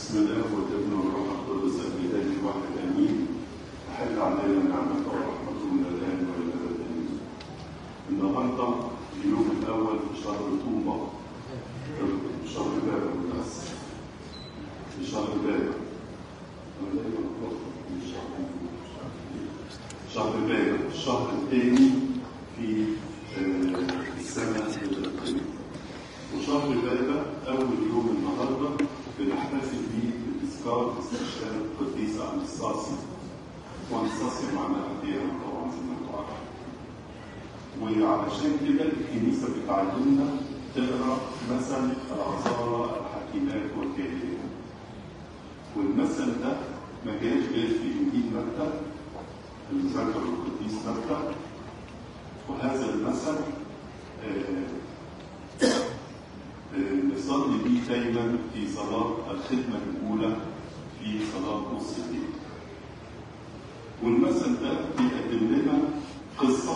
بسم الله والابن والروح القدس الإله الواحد آمين تحل علينا نعمته ورحمته من الآن وإلى الأبد آمين النهارده اليوم الأول في شهر طوبة شهر باب بالأسف في شهر باب أنا دايما بتلخبط بين شهر شهر باب الشهر الثاني في آه، السنة القبطية وشهر بابا أول يوم النهاردة بنحتفل بيه بتذكار استشهاد القديس أنستاسي وأنستاسي معناها ديانة طبعا زي ما انتم عارفين وعلشان كده الكنيسة بتعلمنا تقرا مثل العذارى الحكيمات والجاهلات والمثل ده ما جاش غير في إنجيل متى اللي ذكره القديس متى وهذا المثل آه، نصلي بيه دايما في صلاة الخدمة الأولى في صلاة نص الليل. والمثل ده بيقدم لنا قصة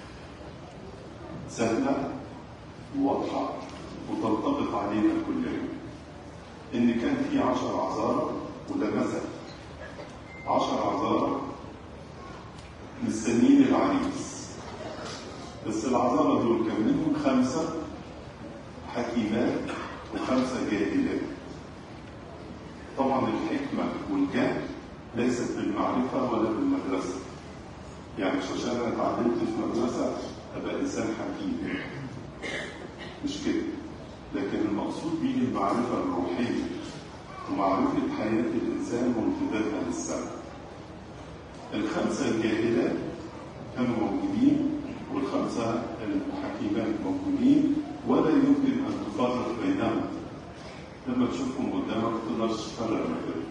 سهلة وواضحة وتنطبق علينا كلنا. إن كان في عشر عذارى وده مثل. عشر عذارى مستنيين العريس. بس العذارى دول كان منهم خمسة حكيمات وخمسة جاهلات طبعا الحكمة والجهل ليست بالمعرفة ولا بالمدرسة يعني مش عشان أنا اتعلمت في مدرسة أبقى إنسان حكيم مش كده لكن المقصود به المعرفة الروحية ومعرفة حياة الإنسان وامتدادها للسماء الخمسة الجاهلات كانوا موجودين والخمسة الحكيمات موجودين ولا يمكن أن تفرق بينهم لما تشوفهم قدامك ما تقدرش تفرق ما بينهم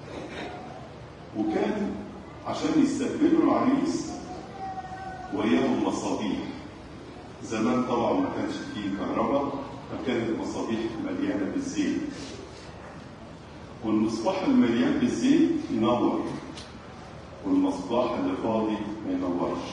وكان عشان يستقبلوا العريس وياهم مصابيح زمان طبعا ما كانش فيه كهرباء فكانت المصابيح مليانة بالزيت والمصباح المليان بالزيت ينور والمصباح اللي فاضي ما ينورش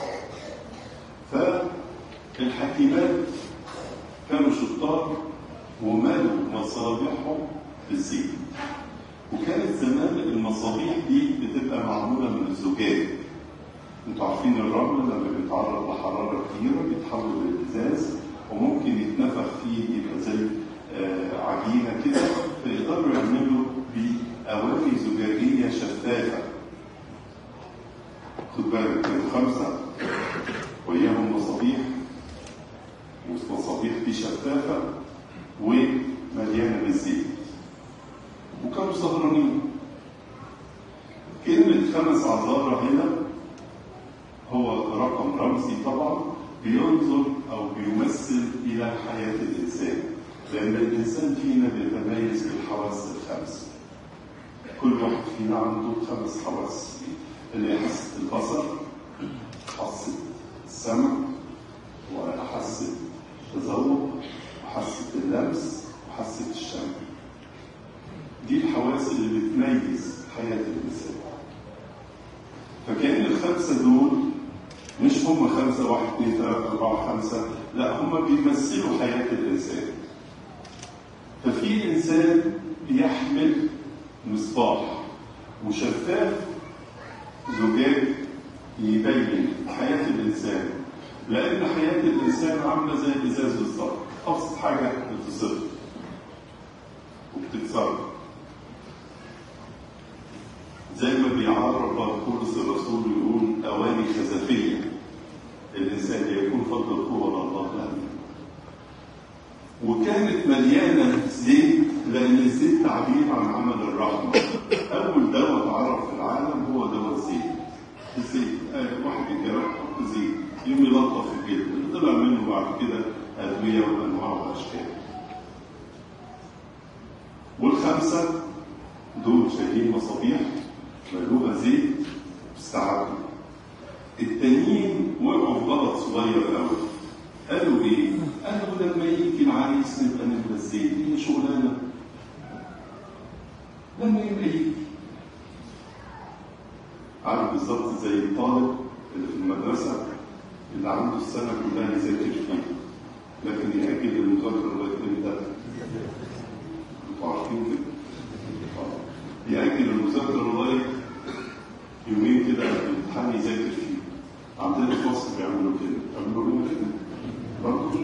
فالحكيمات كانوا شطار ومالوا مصابيحهم بالزيت وكانت زمان المصابيح دي بتبقى معمولة من الزجاج انتوا عارفين الرمل لما بيتعرض لحرارة كتيرة بيتحول لإزاز وممكن يتنفخ فيه يبقى زي آه عجينة كده فيقدروا يعملوا بأواني زجاجية شفافة خد بالك كانوا خمسة وإياهم مصابيح والمصابيح دي شفافة ومليانة بالزيت وكانوا سهرانين كلمة خمس عذارى هنا هو رقم رمزي طبعا بينظر أو بيمثل إلى حياة الإنسان لأن الإنسان فينا بيتميز بالحواس الخمس كل واحد فينا عنده خمس حواس اللي هي حاسة البصر حاسة السمع وحاسة التذوق وحاسة اللمس وحاسة الشم دي الحواس اللي بتميز حياة الإنسان فكان الخمسة دول مش هم خمسة واحد اثنين ثلاثة أربعة خمسة لا هم بيمثلوا حياة الإنسان ففي إنسان بيحمل مصباح وشفاف زجاج يبين حياة الإنسان لأن حياة الإنسان عاملة زي الإزاز بالظبط أبسط حاجة بتصف وبتتصرف زي ما بيعرف بولس الرسول يقول أواني خزفية الإنسان يكون فضل القوة لله لا وكانت مليانة زيت لأن الزيت تعبير عن عمل الرحمة أول دواء اتعرف في العالم هو دواء الزيت الزيت آه واحد يجرب يحط زيت يوم يلطف الجلد اللي طلع منه بعد كده أدوية وأنواع وأشكال والخمسة دول شايلين مصابيح ملوها زيت استعدوا التانيين وقعوا في غلط صغير قوي قالوا ايه؟ قالوا لما يجي العريس نبقى نملى الزيت هي شغلانه لما يبقى يجي عارف بالظبط زي الطالب اللي في المدرسه اللي عنده السنه كلها يذاكر فيها لكن يأجل المذاكره لغايه امتى؟ انتوا عارفين كده؟ يذاكر فيه عندنا في مصر بيعملوا كده بيعملوا لنا كده برضه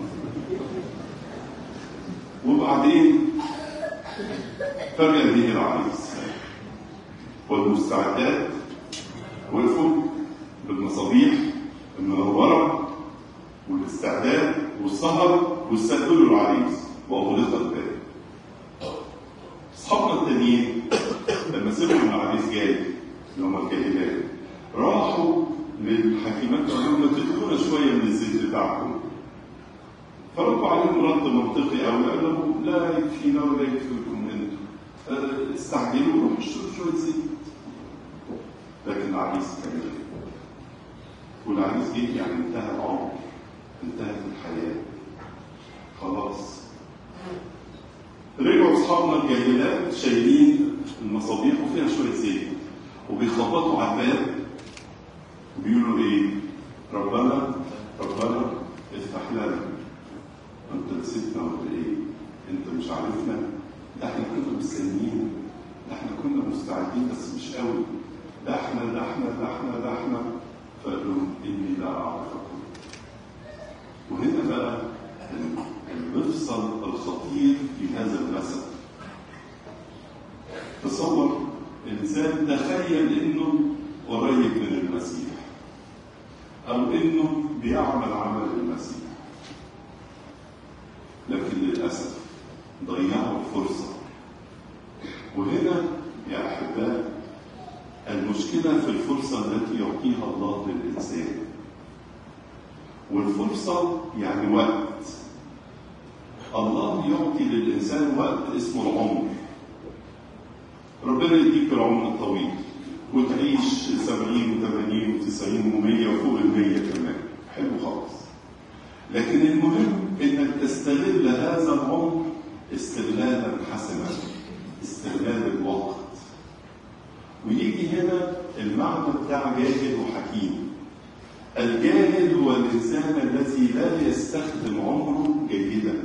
وبعدين فجأة جه العريس والمستعدات وقفوا بالمصابيح المنورة والاستعداد والسهر واستقبلوا العريس وأغلق الباب. أصحابنا التانيين لما سمعوا إن العريس جاي اللي هم الكاهنات راحوا للحكيمات قالوا لهم ما تدونا شوية من الزيت بتاعكم. فردوا عليهم رد منطقي أوي قال لهم لا يكفينا ولا يكفيكم أنتم. استعجلوا وروحوا اشتروا شوية زيت. لكن العريس كان غير. والعريس جه يعني انتهى العمر انتهت الحياة خلاص رجعوا اصحابنا الجاهلات شايلين المصابيح وفيها شوية زيت وبيخبطوا على الباب وبيقولوا ايه ربنا ربنا افتح لنا انت نسيتنا ولا ايه انت مش عارفنا ده احنا كنا مستنيين ده احنا كنا مستعدين بس مش قوي ده احنا ده احنا ده احنا ده احنا فقال لهم اني لا اعرفكم وهنا بقى المفصل الخطير في هذا المثل تصور انسان تخيل انه قريب من المسيح او انه بيعمل عمل المسيح لكن للاسف ضيعوا الفرصه وهنا يا احبائي المشكلة في الفرصة التي يعطيها الله للإنسان والفرصة يعني وقت الله يعطي للإنسان وقت اسمه العمر ربنا يديك العمر الطويل وتعيش سبعين وثمانين وتسعين ومية وفوق المية كمان حلو خالص لكن المهم انك تستغل هذا العمر استغلالا حسنا استغلال الوقت ويجي هنا المعنى بتاع جاهل وحكيم الجاهل هو الإنسان الذي لا يستخدم عمره جيدا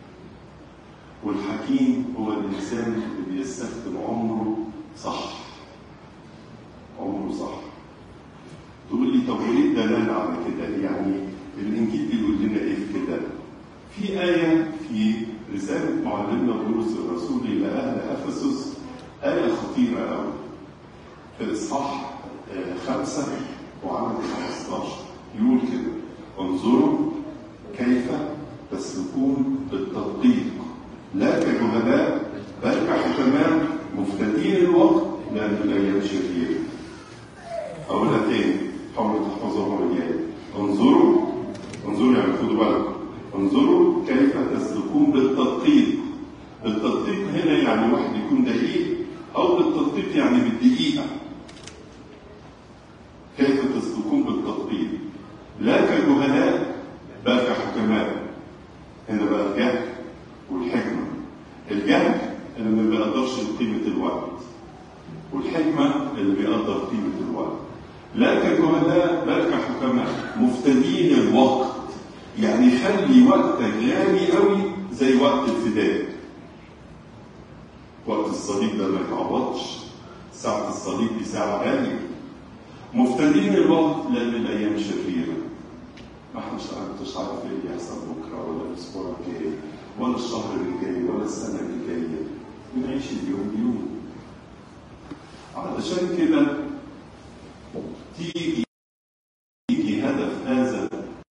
والحكيم هو الإنسان اللي بيستخدم عمره صح عمره صح تقول لي طب وليه الدلالة على كده يعني الإنجيل بيقول لنا إيه في كده في آية في رسالة معلمنا بولس الرسول إلى أهل أفسس آية خطيرة أوي في إصحاح خمسة وعدد 15 يقول كده انظروا كيف تسلكون بالتدقيق لا كجهلاء بل كحكماء مفتدين الوقت لأن الأيام شريرة أقولها تاني حاولوا تحفظوها وياي انظروا انظروا يعني خدوا بالكم انظروا كيف تسلكون بالتدقيق التدقيق هنا يعني واحد يكون دقيق أو بالتدقيق يعني بالدقيقة كيف تسلكون بالتطبيق لا كجهلاء بل كحكماء هنا بقى الجهل والحكمة الجهل اللي ما بيقدرش قيمة الوقت والحكمة اللي بيقدر قيمة الوقت لا كجهلاء بل كحكماء مفتدين الوقت يعني خلي وقتك غالي قوي زي وقت الفداء وقت الصليب ده ما يتعوضش ساعة الصليب دي ساعة غالية مفتدين الوقت لأن الأيام شريرة ما احنا مش عارف ايه اللي يحصل بكرة ولا الأسبوع الجاي ولا الشهر الجاي ولا السنة الجاية بنعيش اليوم بيوم علشان كده تيجي تيجي هدف هذا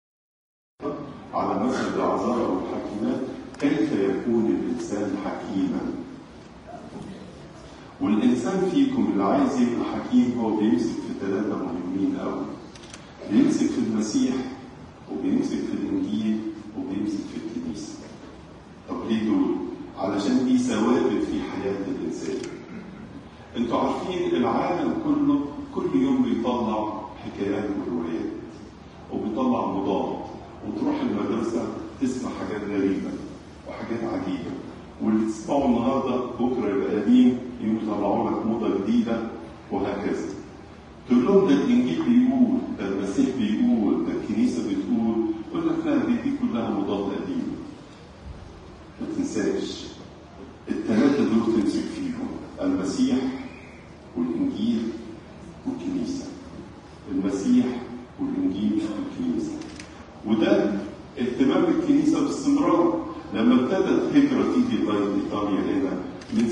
على مثل الأعذار والحكيمات كيف يكون الإنسان حكيما والإنسان فيكم اللي عايز يبقى حكيم هو بيمسك في ثلاثة مهمين أوي بيمسك في المسيح وبيمسك في الإنجيل وبيمسك في الكنيسة طب ليه دول؟ علشان دي ثوابت في حياة الإنسان انتوا عارفين العالم كله كل يوم بيطلع حكايات وروايات وبيطلع مضاد وتروح المدرسة تسمع حاجات غريبة وحاجات عجيبة واللي تسمعه النهارده بكره يبقى قديم يوم يطلعوا لك موضه جديده وهكذا. تقول لهم ده الانجيل بيقول ده المسيح بيقول ده الكنيسه بتقول يقول لك لا دي, دي كلها مضاد قديمه. ما تنساش الثلاثه دول تمسك فيهم المسيح والانجيل والكنيسه. المسيح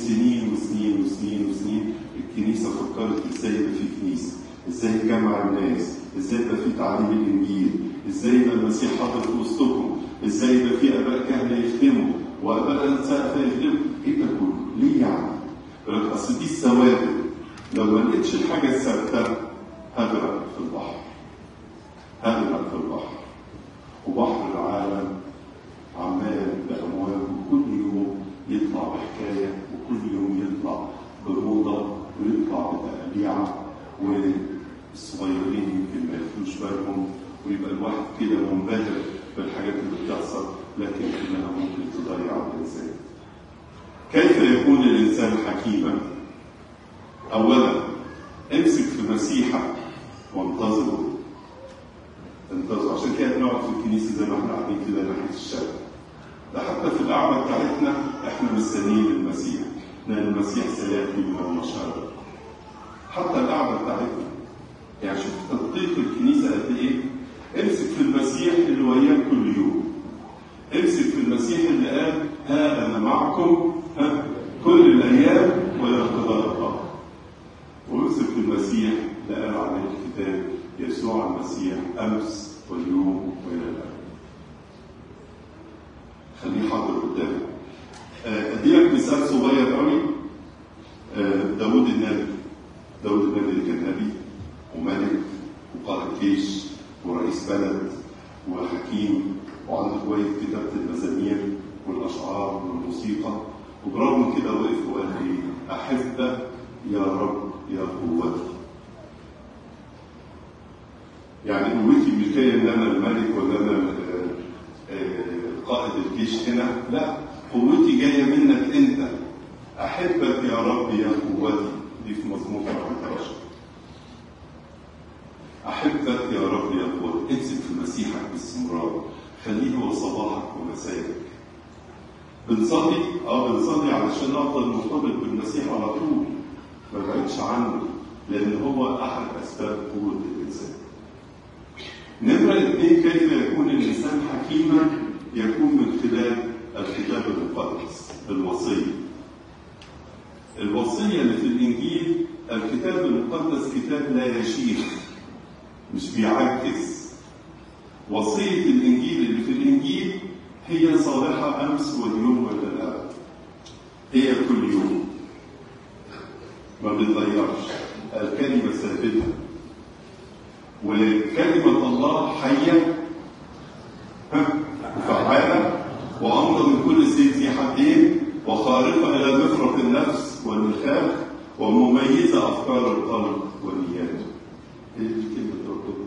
سنين وسنين وسنين وسنين الكنيسه فكرت ازاي يبقى في كنيسه ازاي تجمع الناس ازاي يبقى في تعليم الانجيل ازاي يبقى المسيح حاضر في وسطكم ازاي يبقى في اباء كهنه يخدموا واباء سقف يخدموا ايه ده كله ليه يعني يقول لك اصل دي الثوابت لو ما لقيتش الحاجه الثابته هغرق في البحر هغرق في البحر وبحر العالم عمال بامواجه كل يوم يطلع بحكايه وكل يوم يطلع بموضه ويطلع بتقليعه والصغيرين يمكن ما ياخدوش بالهم ويبقى الواحد كده منبهر بالحاجات اللي بتحصل لكن انها ممكن تضيع الانسان. كيف يكون الانسان حكيما؟ اولا امسك في مسيحك وانتظره انتظر عشان كده بنقعد في الكنيسه زي ما احنا قاعدين كده ناحيه الشرق ده حتى في القعده بتاعتنا احنا مستنيين المسيح لان المسيح سياتي من المشارق حتى القعده بتاعتنا يعني شوف تدقيق الكنيسه قد ايه امسك في المسيح اللي وياك كل يوم امسك في المسيح اللي قال ها انا معكم ها كل الايام والى انقضاء الظهر وامسك في المسيح اللي قال عليه الكتاب يسوع المسيح امس واليوم والى الابد خليه حاضر قدامك اديلك مثال صغير قوي داود النبي داود النبي اللي كان نبي وملك وقائد جيش ورئيس بلد وحكيم وعنده هواية كتابة المزامير والأشعار والموسيقى وبرغم من كده وقف وقال إيه؟ أحبك يا رب يا قوتي. يعني قوتي مش جاية إن أنا الملك ولا أنا قائد الجيش هنا، لا قوتي جاية منك أنت. أحبك يا رب يا قوتي. دي في مزمور 14. أحبك يا رب يا قوتي. امسك في مسيحك باستمرار. خليه هو صباحك ومساءك. بنصلي اه بنصلي علشان افضل مرتبط بالمسيح على طول ما بعدش عنه لان هو احد اسباب قوه الانسان. نمرة اثنين كيف يكون الانسان حكيما يكون من خلال الكتاب المقدس الوصيه. الوصيه اللي في الانجيل الكتاب المقدس كتاب لا يشيخ مش بيعكس وصيه الانجيل اللي في الانجيل هي صالحة أمس واليوم وإلى الأبد. هي كل يوم. ما بتتغيرش. الكلمة ثابتة. وكلمة الله حية وفعالة وأمضى من كل سيف ذي حدين وخارقة إلى مفرق النفس والمخاخ ومميزة أفكار القلب ونياته. إيه كلمة ربنا؟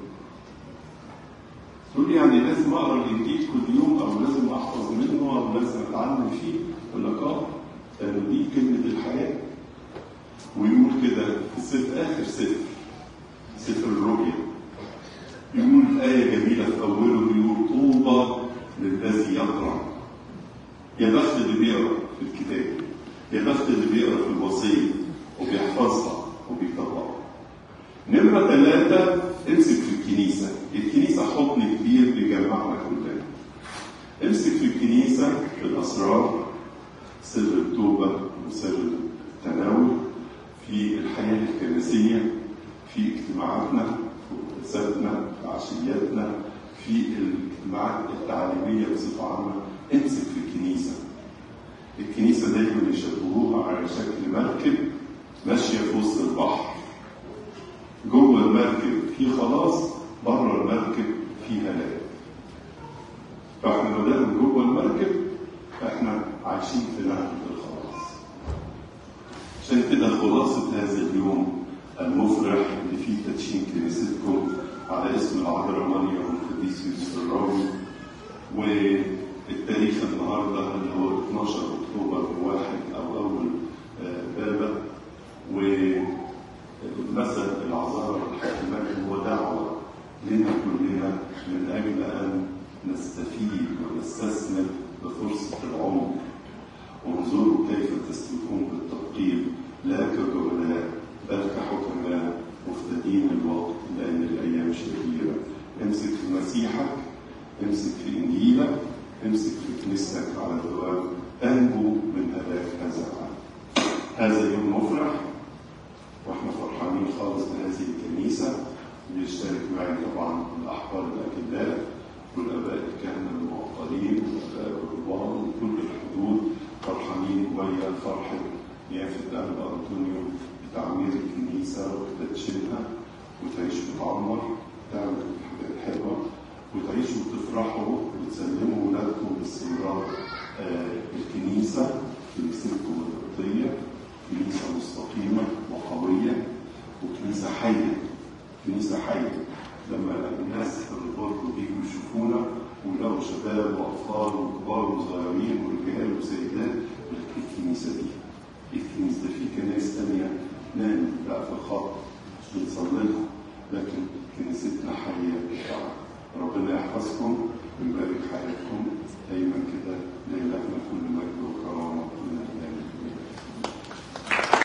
تقول لي يعني لازم اقرا الانجيل كل يوم او لازم احفظ منه او لازم اتعلم فيه ولا اه لانه دي كلمه الحياه ويقول كده في السفر اخر سفر سفر الرؤيا يقول آية جميلة في أوله بيقول طوبى للذي يقرأ يا بخت اللي بيقرأ في الكتاب يا بخت اللي بيقرأ في الوصية وبيحفظها وبيطبقها نمرة ثلاثة امسك في الكنيسة الكنيسة حضن كبير بيجمعنا كلنا امسك في الكنيسة في الأسرار سر التوبة وسر التناول في الحياة الكنسية في اجتماعاتنا في قداساتنا في عشياتنا في الاجتماعات التعليمية بصفة عامة امسك في الكنيسة الكنيسة دايما يشبهوها على شكل مركب ماشية في وسط البحر جوه المركب في خلاص بره المركب في هلاك فاحنا ما دام جوه المركب احنا عايشين في نهج الخلاص عشان كده خلاصة هذا اليوم المفرح اللي فيه تدشين كنيستكم على اسم العذراء مريم والقديس يوسف الراوي والتاريخ النهارده اللي هو 12 اكتوبر واحد او اول بابا و مثل العذارى الحاكمات هو دعوة لنا كلنا من أجل أن نستفيد ونستثمر بفرصة العمر وانظروا كيف تسلكون بالتقييم لا كجهلاء بل كحكماء مفتدين الوقت لأن الأيام شريرة امسك في مسيحك امسك في إنجيلك امسك في كنيستك على الدوام تنجو من هلاك هذا العالم هذا يوم مفرح واحنا فرحانين خالص بهذه الكنيسة بيشترك معي طبعا الأحبار الأكباء والآباء الكهنة المعطلين والآباء الرهبان وكل الحدود فرحانين ويا فرحة يافت الأنبا أنطونيو بتعمير الكنيسة وتدشينها وتعيش بتعمر تعمل حاجات حلوة وتعيشوا وتفرحوا وتسلموا ولادكم باستمرار آه الكنيسة كنيستكم القبطية كنيسة مستقيمة وقوية وكنيسة حية كنيسة حية لما الناس الغرب بيجوا يشوفونا ويلاقوا شباب وأطفال وكبار وصغيرين ورجال وسيدات الكنيسة دي الكنيسة دي في كنائس تانية نام بقى في الخط مش بنصلي لهم لكن كنيستنا حية بتاعنا ربنا يحفظكم ويبارك حياتكم دايما كده ليلة